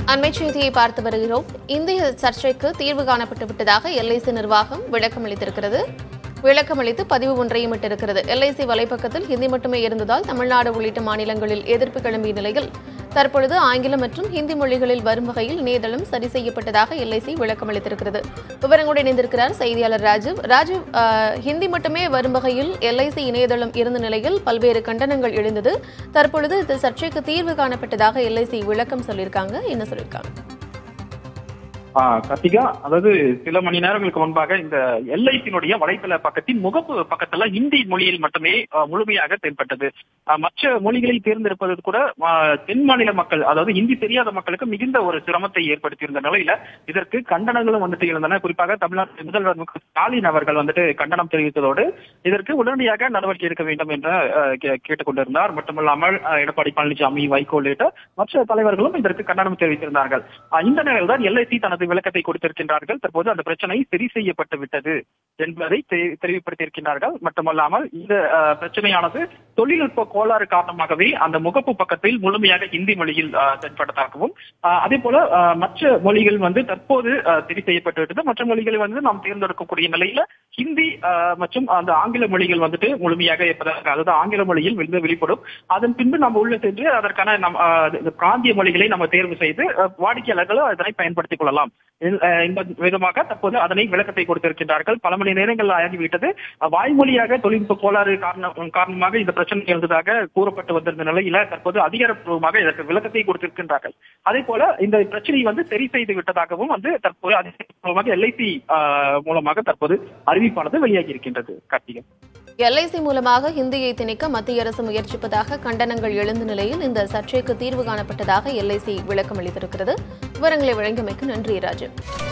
அண்மைச் செய்தியை பார்த்து வருகிறோம் இந்திய சர்ச்சைக்கு தீர்வு காணப்பட்டு விட்டதாக எல்ஐசி நிர்வாகம் விளக்கம் அளித்திருக்கிறது விளக்கம் அளித்து பதிவு ஒன்றையும் இட்டிருக்கிறது எல்ஐசி வலைப்பக்கத்தில் ஹிந்தி மட்டுமே இருந்ததால் தமிழ்நாடு உள்ளிட்ட மாநிலங்களில் எதிர்ப்பு கிளம்பிய நிலையில் தற்பொழுது ஆங்கிலம் மற்றும் ஹிந்தி மொழிகளில் வரும் வகையில் இணையதளம் சரி செய்யப்பட்டதாக எல்ஐசி விளக்கம் அளித்திருக்கிறது விவரங்களோடு இணைந்திருக்கிறார் செய்தியாளர் ராஜீவ் ராஜீவ் ஆஹ், ஹிந்தி மட்டுமே வரும் வகையில் எல்ஐசி இணையதளம் இருந்த நிலையில் பல்வேறு கண்டனங்கள் எழுந்தது தற்பொழுது இது சர்ச்சைக்கு தீர்வு காணப்பட்டதாக எல்ஐசி விளக்கம் சொல்லியிருக்காங்க என்ன சொல்லியிருக்காங்க ஆ, கார்த்திகா அதாவது சில மணி நேரங்களுக்கு முன்பாக இந்த எல்ஐசியினுடைய வலைத்தள பக்கத்தின் முகப்பு பக்கத்துல ஹிந்தி மொழியில் மட்டுமே ஆ, முழுமையாக தென்பட்டது ஆ, மற்ற மொழிகளை தேர்ந்தெடுப்பது கூட ஆ, தென் மாநில மக்கள் அதாவது ஹிந்தி தெரியாத மக்களுக்கு மிகுந்த ஒரு சிரமத்தை ஏற்படுத்தியிருந்த நிலையில இதற்கு கண்டனங்களும் வந்துட்டு இருந்தன குறிப்பாக தமிழ்நாடு முதல்வர் மு க ஸ்டாலின் அவர்கள் வந்துட்டு கண்டனம் தெரிவித்ததோடு இதற்கு உடனடியாக நடவடிக்கை எடுக்க வேண்டும் என்று ஆ, கே- கேட்டுக்கொண்டிருந்தார் மட்டுமல்லாமல் ஆ, எடப்பாடி பழனிசாமி வைகோ உள்ளிட்ட மற்ற தலைவர்களும் இதற்கு கண்டனம் தெரிவித்திருந்தார்கள் ஆ, இந்த நிலையில் தான் எல்ஐசி தனது விளக்கத்தை கொடுத்திருக்கின்றார்கள் தற்போது அந்த பிரச்சனை சரி செய்யப்பட்டு விட்டது என்பதை தெரி- தெரிவிப்படுத்தியிருக்கின்றார்கள் மட்டுமல்லாமல் இந்த ஆ, பிரச்சனையானது தொழில்நுட்ப கோளாறு காரணமாகவே அந்த முகப்பு பக்கத்தில் முழுமையாக ஹிந்தி மொழியில் ஆ, தென்பட்டதாகவும் ஆ, அதே போல ஆ, மற்ற மொழிகள் வந்து தற்போது ஆ, சரி செய்யப்பட்டு விட்டது மற்ற மொழிகளை வந்து நாம் தேர்ந்தெடுக்கக்கூடிய நிலையில ஹிந்தி ஆ, மற்றும் அந்த ஆங்கில மொழிகள் வந்துட்டு முழுமையாக இருப்பதாக அதாவது ஆங்கில மொழியில் வெளி- வெளிப்படும் அதன் பின்பு நம்ம உள்ள சென்று அதற்கான நம் ஆ, இந்த பிராந்திய மொழிகளை நம்ம தேர்வு செய்து ஆ, வாடிக்கையாளர்கள் அதனை பயன்படுத்திக் கொள்ளலாம் இந்த- ஆ, இந்த விதமாக தற்போது அதனை விளக்கத்தை கொடுத்திருக்கின்றார்கள் பல மணி நேரங்கள் ஆகிவிட்டது ஆ, வாய்மொழியாக தொழில்நுட்ப கோளாறு காரணம் காரணமாக இந்த பிரச்சனை எழுந்ததாக கூறப்பட்டு வந்திருந்த நிலையில தற்போது அதிகாரப்பூர்வமாக இதற்கு விளக்கத்தை கொடுத்திருக்கின்றார்கள் அதே போல இந்த பிரச்சனையை வந்து சரி செய்து விட்டதாகவும் வந்து தற்போது அதிகாரப்பூர்வமாக எல்ஐசி மூலமாக தற்போது அறிவிப்பானது வெளியாகி இருக்கின்றது கார்த்திகை எல்ஐசி மூலமாக ஹிந்தியை திணிக்க மத்திய அரசு முயற்சிப்பதாக கண்டனங்கள் எழுந்த நிலையில் இந்த சர்ச்சைக்கு தீர்வு காணப்பட்டதாக எல்ஐசி விளக்கம் அளித்திருக்கிறது விவரங்களை வழங்கியமைக்கு நன்றி ராஜு